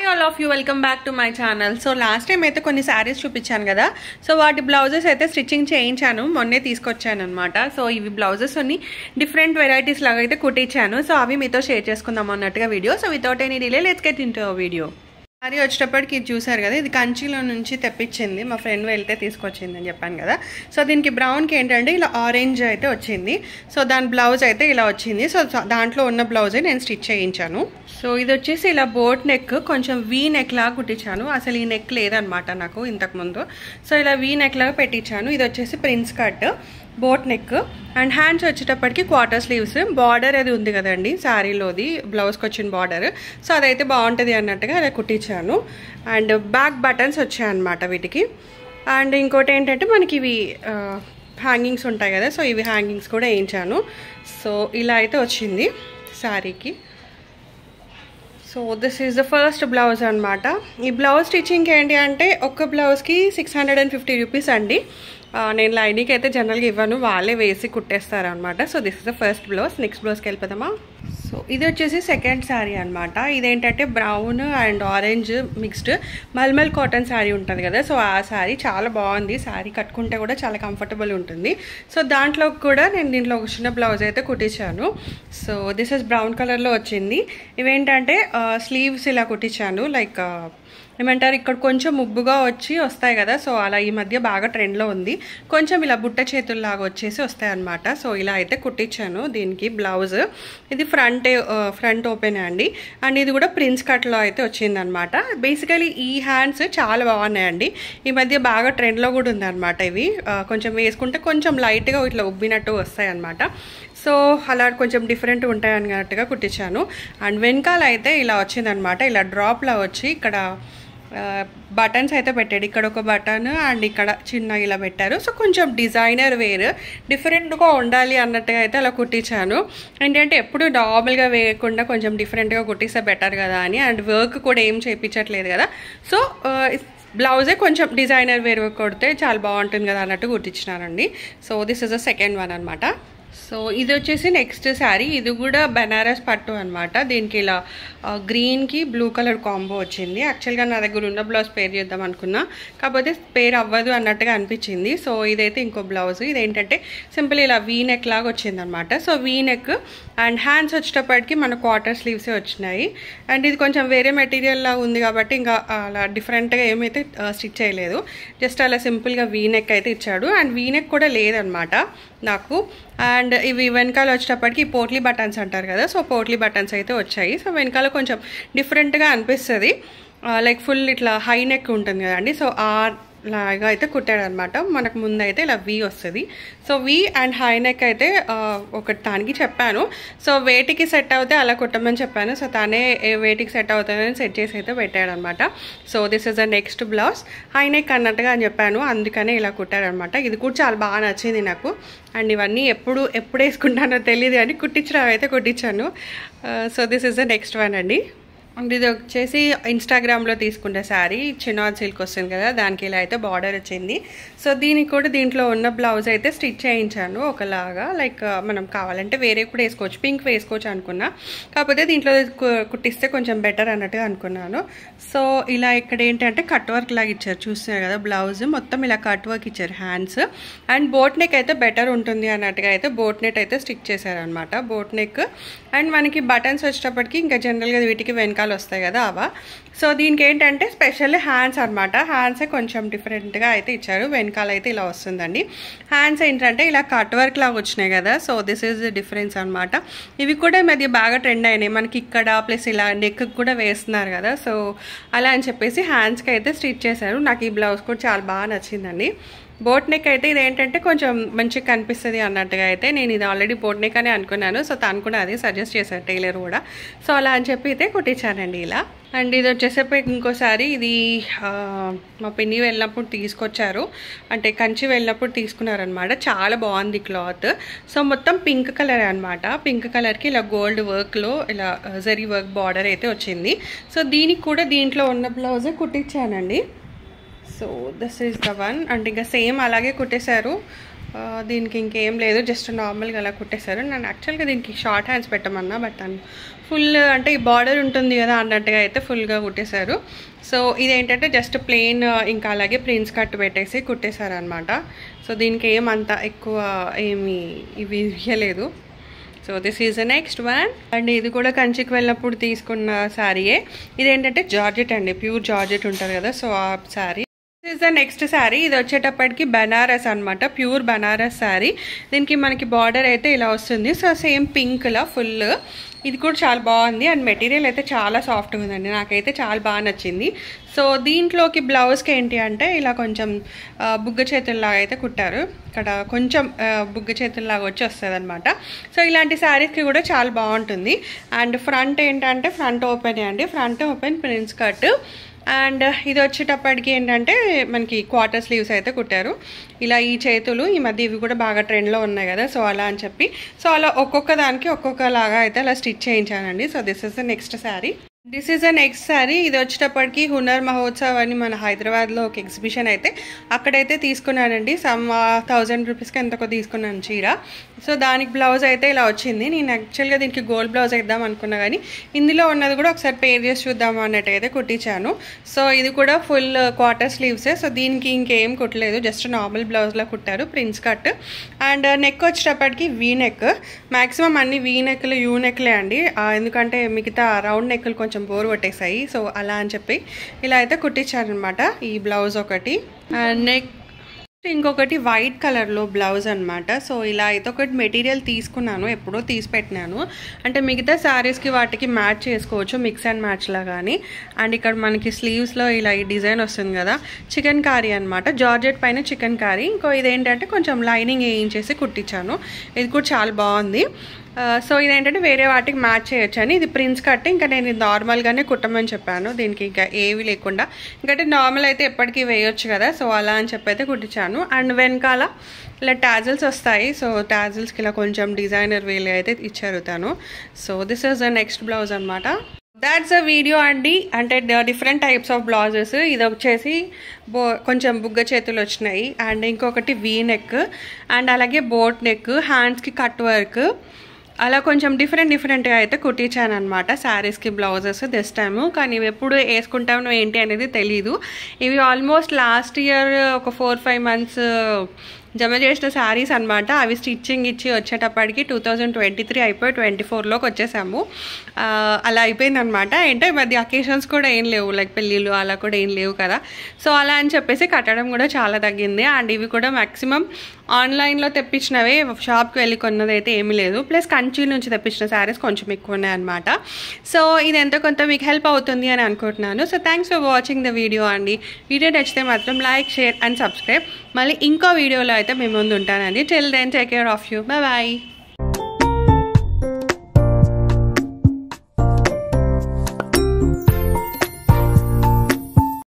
all of you welcome back to my channel so last time అయితే కొన్ని శారీస్ చూపించాను కదా సో వాటి బ్లౌజెస్ అయితే స్టిచ్చింగ్ చేయించాను మొన్నే తీసుకొచ్చాను అనమాట సో ఇవి బ్లౌజెస్ అన్ని డిఫరెంట్ వెరైటీస్ లాగా అయితే కుట్టించాను సో అవి మీతో షేర్ చేసుకుందాం అన్నట్టుగా video so without any delay let's get into video sari వచ్చేటప్పటికి ఇది చూసారు కదా ఇది కంచిలో నుంచి తెప్పించింది మా ఫ్రెండ్ వెళ్తే తీసుకొచ్చింది అని చెప్పాను కదా సో దీనికి బ్రౌన్కి ఏంటంటే ఇలా ఆరెంజ్ అయితే వచ్చింది సో దాని బ్లౌజ్ అయితే ఇలా వచ్చింది సో దాంట్లో ఉన్న బ్లౌజే నేను స్టిచ్ చేయించాను సో ఇది వచ్చేసి ఇలా బోట్ నెక్ కొంచెం వీ నెక్ లాగా కుట్టించాను అసలు ఈ నెక్ లేదనమాట నాకు ఇంతకుముందు సో ఇలా వీ నెక్ లాగా పెట్టించాను ఇది వచ్చేసి prince cut boat neck and hands వచ్చేటప్పటికి క్వార్టర్ స్లీవ్స్ బార్డర్ అది ఉంది కదండి శారీలోది బ్లౌజ్కి వచ్చిన బార్డర్ సో అదైతే బాగుంటుంది అన్నట్టుగా అలా కుట్టించాను అండ్ బ్యాక్ బటన్స్ వచ్చాయన్నమాట వీటికి అండ్ ఇంకోటి ఏంటంటే మనకి ఇవి హ్యాంగింగ్స్ ఉంటాయి కదా సో ఇవి హ్యాంగింగ్స్ కూడా వేయించాను సో ఇలా అయితే వచ్చింది శారీకి so this is the first blouse అనమాట ఈ బ్లౌజ్ స్టిచ్చింగ్ ఏంటి అంటే ఒక్క బ్లౌజ్కి six hundred and fifty rupees అండి నేను లైనింగ్కి అయితే జనరల్గా ఇవ్వను వాళ్ళే వేసి కుట్టేస్తారు అనమాట so this is the first blouse next బ్లౌజ్కి వెళ్ళిపోదామా సో ఇది వచ్చేసి సెకండ్ శారీ అనమాట ఇదేంటంటే బ్రౌన్ అండ్ ఆరెంజ్ మిక్స్డ్ మల్మల్ కాటన్ శారీ ఉంటుంది కదా సో ఆ శారీ చాలా బాగుంది శారీ కట్టుకుంటే కూడా చాలా కంఫర్టబుల్ ఉంటుంది సో దాంట్లో కూడా నేను దీంట్లో ఒక చిన్న బ్లౌజ్ అయితే కుట్టించాను సో దిస్ ఇస్ బ్రౌన్ కలర్లో వచ్చింది ఇవేంటంటే స్లీవ్స్ ఇలా కుట్టించాను లైక్ ఏమంటారు ఇక్కడ కొంచెం ముబ్బుగా వచ్చి వస్తాయి కదా సో అలా ఈ మధ్య బాగా ట్రెండ్లో ఉంది కొంచెం ఇలా బుట్ట చేతుల్లాగా వచ్చేసి వస్తాయి అనమాట సో ఇలా అయితే కుట్టించాను దీనికి బ్లౌజ్ ఇది ఫ్రంట్ ఫ్రంట్ ఓపెన్ అండి అండ్ ఇది కూడా ప్రిన్స్ కట్లో అయితే వచ్చిందనమాట బేసికలీ ఈ హ్యాండ్స్ చాలా బాగున్నాయండి ఈ మధ్య బాగా ట్రెండ్లో కూడా ఉందన్నమాట ఇవి కొంచెం వేసుకుంటే కొంచెం లైట్గా ఇట్లా ఉబ్బినట్టు వస్తాయి అనమాట సో అలా కొంచెం డిఫరెంట్ ఉంటాయి అన్నట్టుగా కుట్టించాను అండ్ వెనకాల అయితే ఇలా వచ్చిందనమాట ఇలా డ్రాప్లా వచ్చి ఇక్కడ బటన్స్ అయితే పెట్టాడు ఇక్కడ ఒక బటన్ అండ్ ఇక్కడ చిన్న ఇలా పెట్టారు సో కొంచెం డిజైనర్ వేర్ డిఫరెంట్గా ఉండాలి అన్నట్టుగా అయితే అలా కుట్టించాను ఏంటంటే ఎప్పుడు నార్మల్గా వేయకుండా కొంచెం డిఫరెంట్గా కుట్టిస్తే బెటర్ కదా అని అండ్ వర్క్ కూడా ఏం చేయించట్లేదు కదా సో బ్లౌజే కొంచెం డిజైనర్ వేర్ కొడితే చాలా బాగుంటుంది కదా అన్నట్టు కుట్టించినానండి so this is the second one అనమాట సో ఇది వచ్చేసి నెక్స్ట్ శారీ ఇది కూడా బనారస్ పట్టు అనమాట దీనికి ఇలా గ్రీన్కి బ్లూ కలర్ కాంబో వచ్చింది యాక్చువల్గా నా దగ్గర ఉన్న బ్లౌజ్ పేర్ చేద్దాం అనుకున్నా కాకపోతే పేర్ అవ్వదు అన్నట్టుగా అనిపించింది సో ఇదైతే ఇంకో బ్లౌజ్ ఇదేంటంటే సింపుల్ ఇలా వీ నెక్ లాగా వచ్చింది అనమాట so V neck and hands వచ్చేటప్పటికి మన క్వార్టర్ స్లీవ్సే వచ్చినాయి అండ్ ఇది కొంచెం వేరే మెటీరియల్ లాగా ఉంది కాబట్టి ఇంకా అలా డిఫరెంట్గా ఏమైతే స్టిచ్ చేయలేదు జస్ట్ అలా సింపుల్గా వీ నెక్ అయితే ఇచ్చాడు అండ్ వీ నెక్ కూడా లేదనమాట నాకు అండ్ ఇవి వెనకాల వచ్చేటప్పటికి పోట్లీ బటన్స్ అంటారు కదా సో పోట్లీ బటన్స్ అయితే వచ్చాయి సో వెనకాల కొంచెం డిఫరెంట్గా అనిపిస్తుంది లైక్ ఫుల్ ఇట్లా హై నెక్ ఉంటుంది కదండి సో ఆ లాగా అయితే కుట్టాడు అనమాట మనకు ముందు అయితే ఇలా వి వస్తుంది so V and high neck అయితే ఒకటి దానికి చెప్పాను సో వేటికి సెట్ అవుతే అలా కుట్టమని చెప్పాను సో తనే ఏ వేటికి సెట్ అవుతుందని సెట్ చేసి అయితే పెట్టాడు అనమాట so this is the next blouse high neck అన్నట్టుగా అని చెప్పాను అందుకనే ఇలా కుట్టాడనమాట ఇది కూడా చాలా బాగా నచ్చింది నాకు అండ్ ఇవన్నీ ఎప్పుడు ఎప్పుడు వేసుకుంటానో తెలియదు అని కుట్టించడం అయితే కుట్టించాను so this is the next one అండి అండ్ ఇది వచ్చేసి ఇన్స్టాగ్రామ్లో తీసుకున్న శారీ చినాన్ సిల్క్ వస్తుంది కదా దానికి ఇలా అయితే బార్డర్ వచ్చింది సో దీనికి కూడా దీంట్లో ఉన్న బ్లౌజ్ అయితే స్టిచ్ చేయించాను ఒకలాగా లైక్ మనం కావాలంటే వేరే కూడా వేసుకోవచ్చు పింక్ వేసుకోవచ్చు అనుకున్నా కాకపోతే దీంట్లో కుట్టిస్తే కొంచెం బెటర్ అన్నట్టుగా అనుకున్నాను సో ఇలా ఇక్కడ ఏంటంటే కట్ వర్క్ లాగా ఇచ్చారు చూస్తున్నారు కదా బ్లౌజ్ మొత్తం ఇలా కట్ వర్క్ ఇచ్చారు హ్యాండ్స్ అండ్ బోట్ నెక్ అయితే బెటర్ ఉంటుంది అన్నట్టుగా అయితే బోట్ నెట్ అయితే స్టిచ్ చేశారనమాట బోట్ నెక్ అండ్ మనకి బటన్స్ వచ్చేటప్పటికి ఇంకా జనరల్గా వీటికి వెనకాల వస్తాయి కదా అవా సో దీనికి ఏంటంటే స్పెషల్ హ్యాండ్స్ అనమాట హ్యాండ్సే కొంచెం డిఫరెంట్గా అయితే ఇచ్చారు వెనకాల అయితే ఇలా వస్తుందండి హ్యాండ్స్ ఏంటంటే ఇలా కట్ వర్క్ లాగా వచ్చినాయి కదా సో దిస్ ఈజ్ డిఫరెన్స్ అనమాట ఇవి కూడా మధ్య బాగా ట్రెండ్ అయినాయి మనకి ఇక్కడ ప్లస్ ఇలా నెక్ కూడా వేస్తున్నారు కదా సో అలా అని చెప్పేసి హ్యాండ్స్కి అయితే స్టిచ్ చేశారు నాకు ఈ బ్లౌజ్ కూడా చాలా బాగా నచ్చిందండి బోట్ నెక్ అయితే ఇది ఏంటంటే కొంచెం మంచిగా కనిపిస్తుంది అన్నట్టుగా అయితే నేను ఇది ఆల్రెడీ బోట్ నెక్ అని అనుకున్నాను సో తను కూడా అదే సజెస్ట్ చేశారు టైలర్ కూడా సో అలా అని చెప్పి అయితే కుట్టించానండి ఇలా అండ్ ఇది వచ్చేసేపు ఇంకోసారి ఇది మా పిన్ని వెళ్ళినప్పుడు తీసుకొచ్చారు అంటే కంచి వెళ్ళినప్పుడు తీసుకున్నారనమాట చాలా బాగుంది క్లాత్ సో మొత్తం పింక్ కలర్ అనమాట పింక్ కలర్కి ఇలా గోల్డ్ వర్క్లో ఇలా జరీ వర్క్ బార్డర్ అయితే వచ్చింది సో దీనికి కూడా దీంట్లో ఉన్న బ్లౌజే కుట్టించానండి so this is the one and ఇంకా సేమ్ అలాగే కుట్టేశారు ఆ, దీనికి ఇంకేం లేదు జస్ట్ నార్మల్గా అలా కుట్టేశారు నేను యాక్చువల్గా దీనికి షార్ట్ హ్యాండ్స్ పెట్టమన్నా బట్ తను ఫుల్ అంటే ఈ బార్డర్ ఉంటుంది కదా అన్నట్టుగా అయితే ఫుల్గా కుట్టేశారు సో ఇదేంటంటే జస్ట్ ప్లెయిన్ ఇంకా అలాగే ప్రిన్స్ కట్ పెట్టేసి కుట్టేశారు అనమాట సో దీనికి ఏమంత ఎక్కువ ఏమి ఇవి ఇవ్వలేదు so this is the next one and ఇది కూడా కంచికి వెళ్ళినప్పుడు తీసుకున్న శారీయే ఇదేంటంటే జార్జెట్ అండి ప్యూర్ జార్జెట్ ఉంటుంది కదా సో ఆ sari this is the next sari ఇది వచ్చేటప్పటికి బనారస్ అనమాట ప్యూర్ బనారస్ శారీ దీనికి మనకి బార్డర్ అయితే ఇలా వస్తుంది సో సేమ్ పింక్లా ఫుల్ ఇది కూడా చాలా బాగుంది అండ్ మెటీరియల్ అయితే చాలా సాఫ్ట్గా ఉందండి నాకైతే చాలా బాగా నచ్చింది సో దీంట్లోకి బ్లౌజ్కి ఏంటి అంటే ఇలా కొంచెం ఆ, బుగ్గ చేతుల్లాగా అయితే కుట్టారు ఇక్కడ కొంచెం ఆ, బుగ్గ చేతుల్లాగా వచ్చి వస్తుంది అనమాట సో ఇలాంటి శారీస్కి కూడా చాలా బాగుంటుంది అండ్ ఫ్రంట్ ఏంటంటే ఫ్రంట్ ఓపెన్ అండి front open prince cut and ఇది వచ్చేటప్పటికి ఏంటంటే మనకి క్వార్టర్ స్లీవ్స్ అయితే కుట్టారు ఇలా ఈ చేతులు ఈ మధ్య ఇవి కూడా బాగా ట్రెండ్లో ఉన్నాయి కదా సో అలా అని చెప్పి సో అలా ఒక్కొక్క దానికి ఒక్కొక్క లాగా అయితే అలా స్టిచ్ చేయించానండి so this is the next sari this is a next sari ఇది వచ్చేటప్పటికి హునర్ మహోత్సవ్ అని మన హైదరాబాద్లో ఒక ఎగ్జిబిషన్ అయితే అక్కడైతే తీసుకున్నానండి సమ్ థౌజండ్ రూపీస్కి ఎంతకో తీసుకున్నాను చీర సో దానికి బ్లౌజ్ అయితే ఇలా వచ్చింది నేను యాక్చువల్గా దీనికి గోల్డ్ బ్లౌజ్ వేద్దాం అనుకున్నా కానీ ఇందులో ఉన్నది కూడా ఒకసారి పేర్ చేసి చూద్దాం అన్నట్టు అయితే కుట్టించాను సో ఇది కూడా ఫుల్ క్వార్టర్ స్లీవ్సే సో దీనికి ఇంకేం కుట్టలేదు జస్ట్ నార్మల్ బ్లౌజ్లో కుట్టారు ప్రిన్స్ కట్ అండ్ నెక్ వచ్చేటప్పటికి వీ నెక్ మ్యాక్సిమం అన్ని వీ నెక్లు యూ నెక్లే అండి ఆ, ఎందుకంటే మిగతా రౌండ్ నెక్లు కొంచెం బోర్ కొట్టేసాయి సో అలా అని చెప్పి ఇలా అయితే కుట్టించారనమాట ఈ బ్లౌజ్ ఒకటి అండ్ నెక్ ఇంకొకటి వైట్ కలర్లో బ్లౌజ్ అనమాట సో ఇలా అయితే ఒకటి మెటీరియల్ తీసుకున్నాను ఎప్పుడో తీసి పెట్టినాను అంటే మిగతా శారీస్కి వాటికి మ్యాచ్ చేసుకోవచ్చు మిక్స్ అండ్ మ్యాచ్లా కానీ అండ్ ఇక్కడ మనకి స్లీవ్స్లో ఇలా ఈ డిజైన్ వస్తుంది కదా చికెన్ కారీ అనమాట జార్జెట్ పైన చికెన్ కారీ ఇంకో ఇదేంటంటే కొంచెం లైనింగ్ వేయించేసి కుట్టించాను ఇది కూడా చాలా బాగుంది ఆ, సో ఇదేంటంటే వేరే వాటికి మ్యాచ్ చేయొచ్చు అని ఇది ప్రిన్స్ కట్ ఇంకా నేను ఇది నార్మల్గానే కుట్టమని చెప్పాను దీనికి ఇంకా ఏవి లేకుండా ఇంకంటే నార్మల్ అయితే ఎప్పటికీ వేయొచ్చు కదా సో అలా అని చెప్పి అయితే కుట్టించాను అండ్ వెనకాల ఇలా టాజిల్స్ వస్తాయి సో టాజిల్స్కి ఇలా కొంచెం డిజైనర్ వేలు అయితే ఇచ్చారు తను so this is the next blouse అనమాట దాట్స్ అ వీడియో అండి అంటే డిఫరెంట్ టైప్స్ ఆఫ్ బ్లౌజెస్ ఇది వచ్చేసి బో కొంచెం బుగ్గ చేతులు వచ్చినాయి అండ్ ఇంకొకటి వీ నెక్ అండ్ అలాగే బోట్ నెక్ హ్యాండ్స్కి కట్ వర్క్ అలా కొంచెం డిఫరెంట్ డిఫరెంట్గా అయితే కుట్టించాను అనమాట శారీస్కి బ్లౌజెస్ దిస్ టైము కానీ ఇవి ఎప్పుడు వేసుకుంటామో ఏంటి అనేది తెలీదు ఇవి ఆల్మోస్ట్ లాస్ట్ ఇయర్ ఒక ఫోర్ ఫైవ్ మంత్స్ జమ చేసిన శారీస్ అనమాట అవి స్టిచ్చింగ్ ఇచ్చి వచ్చేటప్పటికి టూ థౌజండ్ ట్వంటీ త్రీ అయిపోయి ట్వంటీ ఫోర్లోకి వచ్చేసాము ఆ, అలా అయిపోయింది అనమాట ఏంటో ఈ మధ్య అకేషన్స్ కూడా ఏం లేవు లైక్ పెళ్ళిళ్ళు అలా కూడా ఏం లేవు కదా సో అలా అని చెప్పేసి కట్టడం కూడా చాలా తగ్గింది అండ్ ఇవి కూడా మ్యాక్సిమం ఆన్లైన్లో తెప్పించినవే షాప్కి వెళ్ళి కొన్నది అయితే ఏమీ లేదు ప్లస్ కంచి నుంచి తెప్పించిన శారీస్ కొంచెం ఎక్కువ ఉన్నాయన్నమాట సో ఇది ఎంతో కొంత మీకు హెల్ప్ అవుతుంది అని అనుకుంటున్నాను so thanks for watching the video అండి వీడియో నచ్చితే మాత్రం లైక్ షేర్ అండ్ సబ్స్క్రైబ్ మళ్ళీ ఇంకో వీడియోలో అయితే మీ ముందు ఉంటానండి till then take care of you bye bye